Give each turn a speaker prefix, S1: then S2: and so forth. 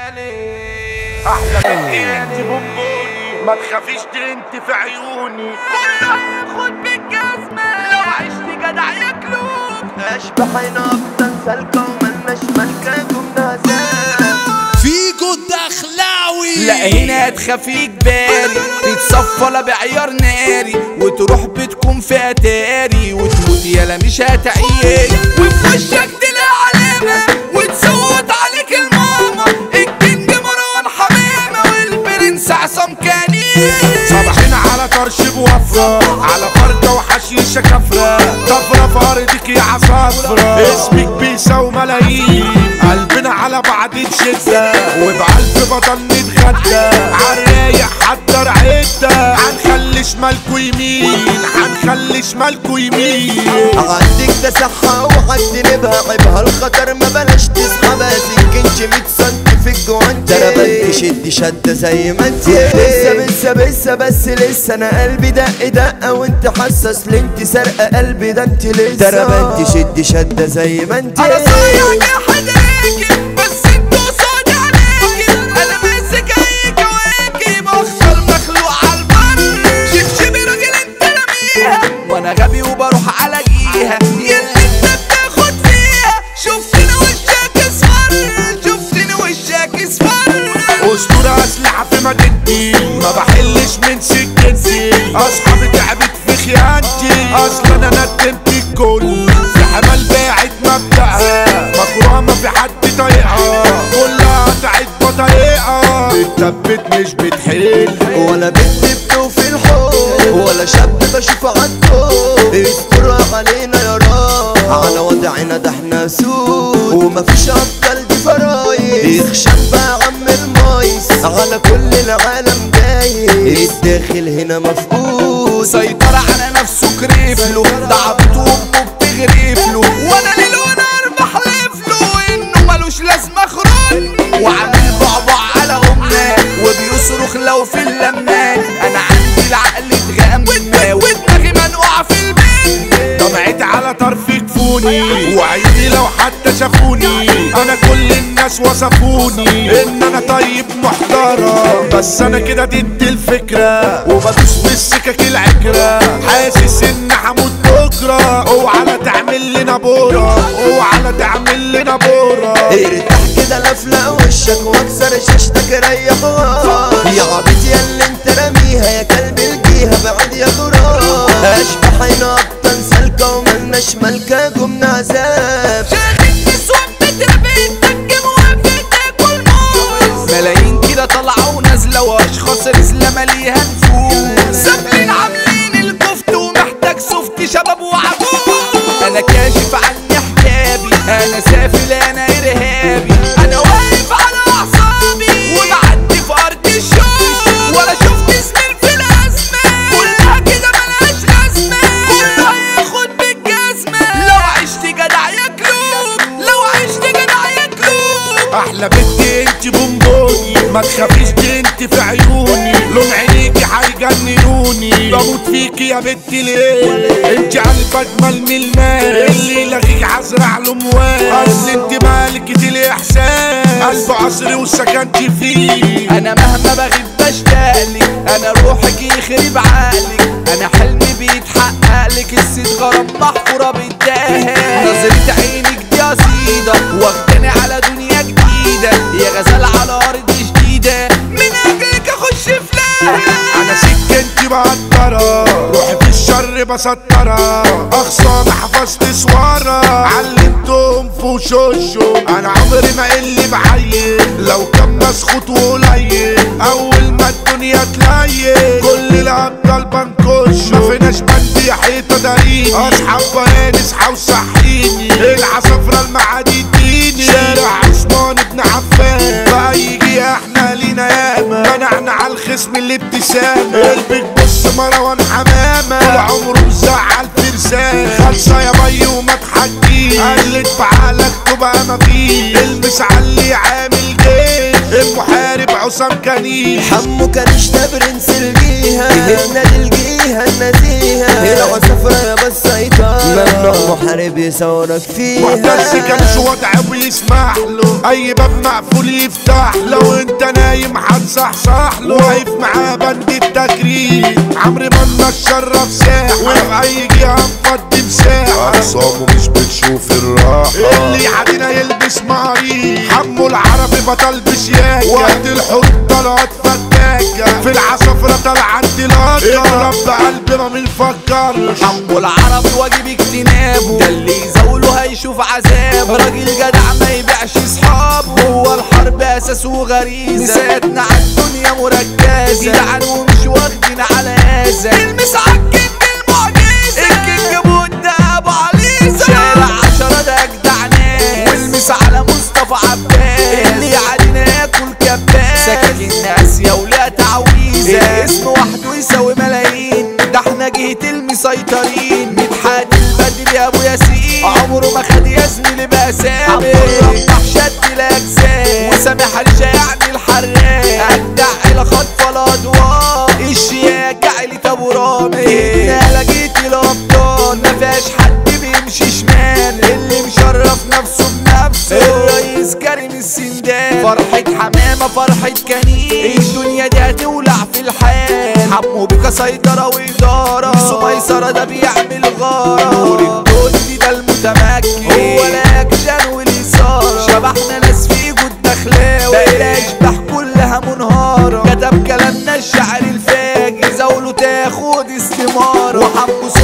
S1: احلى بنت انت بونبوني ما تخافيش دي انت في عيوني
S2: خد بالجزمة لو عشت جدع ياكلوك
S3: اشبحنا افضل سلكة وملناش ملكة كنا زاد
S4: فيجو الدخلاوي
S2: لا هنا تخافيك باري تتصفى لا بعيار ناري وتروح بتكون في اتاري وتموت يالا مش هتعيري وفي وشك تلاقي علامة وتصوت عليك الماما الكينج مروان حمامة والبرنس عصام كاني
S1: صباحنا على طرش بوفرة على فردة وحشيشة كفرة طفرة في أرضك يا عصافرة اسمك بيساوي ملايين قلبنا على بعض بشدة وبقلب بطل نتغدى عالرايق حضر عدة هنخلي شمالكوا يمين هنخلي شمالكوا يمين
S3: عندك ده صحة وهتنبها عيبها الخطر ما بلاش تسحبها سكنش 100 سنتي في الجوانت دربنت شد شدة زي ما انت لسه لسه لسه بس لسه انا قلبي دق دقة وانت حساس ليه انت سارقة قلبي ده انت لسه دربنت شد شدة زي ما انت
S2: انا صايع يا حداكي بس انتوا قصادي عليكي انا ماسك اي كواكب اخسر مخلوق على البر شبشبي راجل انت رميها وانا غبي وبروح على جيها يلي انت بتاخد فيها شفتني وشك اصفر شفتني وشك اصفر
S1: اسطورة اسلحة في مدينتي ما بحلش من سكتي اصحابي تعبت في خيانتي اصلا انا ندمت الكل في حمل باعت مبدأها مكروهة ما في حد طايقها كلها قطعت بطريقة بتثبت مش بتحل
S3: ولا بنت بتوفي الحب ولا شاب بشوف عالطوب استر علينا يا رب على وضعنا ده احنا سود ومفيش ابطال دي فرايس اخشب بقى عم المايس على كل العالم جاي الداخل هنا مفقود
S2: سيطر على نفسه كريفله ضعبته وامه بتغرفله وانا ليل وانا اربح لفله انه ملوش لازمه خرون وعامل بعبع على امنا وبيصرخ لو في اللمات انا عندي العقل اتغمى ودماغي منقوعه في البيت
S1: طمعت على طرف كفوني وعيني لو حتى شافوني انا كل الناس وصفوني ان انا طيب محترم بس انا كده ضد الفكرة وبدوس في السكك العكرة حاسس ان هموت بكرة اوعى لا تعمل لنا بورة اوعى لا تعمل لنا بورة
S3: ارتاح كده لفلق وشك واكسر شاشتك ريح غار يا عبيط يا اللي انت راميها يا كلب الجيها بعد يا غراب اشبح هنا ابطال سالكة وملناش ملكة جمنا عذاب
S2: شاغل نسوان بتربي الدك موافق تاكل موز ملايين كده طالعة ونازلة واشخاص رزلة ماليها نفوس سافلين عاملين الكفت ومحتاج سفت شباب وعجوز انا كاشف عني حجابي انا سافل انا ارهابي انا واقف على اعصابي وبعدي في ارض الشوق ولا شفت زميل في الازمه كلها كده ملهاش لازمه كلها ياخد بالجزمه لو عشت جدع ياكلوك لو عشت جدع ياكلوك
S1: احلى بنت انت بونبوني ما تخافيش دي انت في عيوني لون عينيكي هيجننوني بموت فيكي يا بنت ليه انت قلب اجمل من المال اللي يلاقيك هزرع له موال اصل انت مالكة الاحساس قلب عصري وسكنت فيه
S2: انا مهما بغيب بشتاقلك انا روحك يخرب عقلك انا حلمي بيتحقق لك الست غرام محفورة بالدهب نظرة عينك دي قصيدة واخداني على دنيا جديدة يا غزال على ارض جديدة من اجلك اخش فلاح
S1: انا سكنتي مقدرة روحي في الشر بسطرة اخصامي حفظت سوارة علمتهم في وشوشهم انا عمري ما اللي بعين لو كان مسخوط وقليل اول ما الدنيا تلين كل الابطال بنكش ما فيناش بندي حيطة داريني اصحاب بيان اصحى وصحيني العصافرة المعادي اديني شارع عثمان بن عفان بقى يجي احنا لينا ياما منعنا على الخصم الابتسامة قلبك بص مروان حمامة طول عمره مزعل فرسان خلصة يا بي وما تحكيش قلت بعقلك تبقى مفيش المس علي عامل جيش المحارب عصام كنيش
S3: حمو كانش برنس الجيهة هنا الجيهة النزيهة العصفرة يا بس سيطرة مهما ضرب محارب يصورك
S1: معتز
S3: فيها
S1: كانش وضعه بيسمح له اي باب مقفول يفتح لو انت نايم هتصحصح له واقف معاه بند التجريد عمرو منا الشرف ساحة وفي اي جهة مفضي مساحة اقسامه مش بتشوف الراحة اللي يعدينا يلبس مريض حمو العربي بطل بشياكة وقت الحروب طلعت فتاكة في العصافرة طلع انطلاقة اضرب بقلبي ما بنفكرش
S2: حمو العربي واجب اجتنابه ده اللي يزاوله هيشوف عذاب راجل جدع ما يبيعش اصحابه هو الحرب اساسه غريزه نسيتنا على الدنيا مركزه جدعان ومش واخدين على هذا المس عالكينج المعجزه الكينج بودا ابو عليزه شارع عشرة ده اجدع ناس والمس على مصطفى عباس اللي علينا ياكل كباس سكاكين اسيا ولا تعويذه الاسم وحده يساوي ملايين ده احنا جهة المسيطرين مدحت البدر يا ابو ياسين عمره ما خد يا زميلي بقى سابق ربح شد الاجزاء وسامح رجا يعني الحراق اجدع الى خطف الادوار الشياكة عيلة ابو رامي هنا لقيت الابطال ما فيهاش حد بيمشي شمال اللي مشرف نفسه بنفسه الرئيس كريم السندان فرحة حمامة فرحة كنين الدنيا دي هتولع في الحال حمو بك سيطرة وإدارة نسو ميسرة ده بيعمل غارة نور الدنيا ده المتمكن هو الأكشن والإثارة شبحنا ناس في جود دخلاوي بقينا يشبح كلها منهارة كتب كلامنا الشعر الفاجر زاوله تاخد استمارة وحمو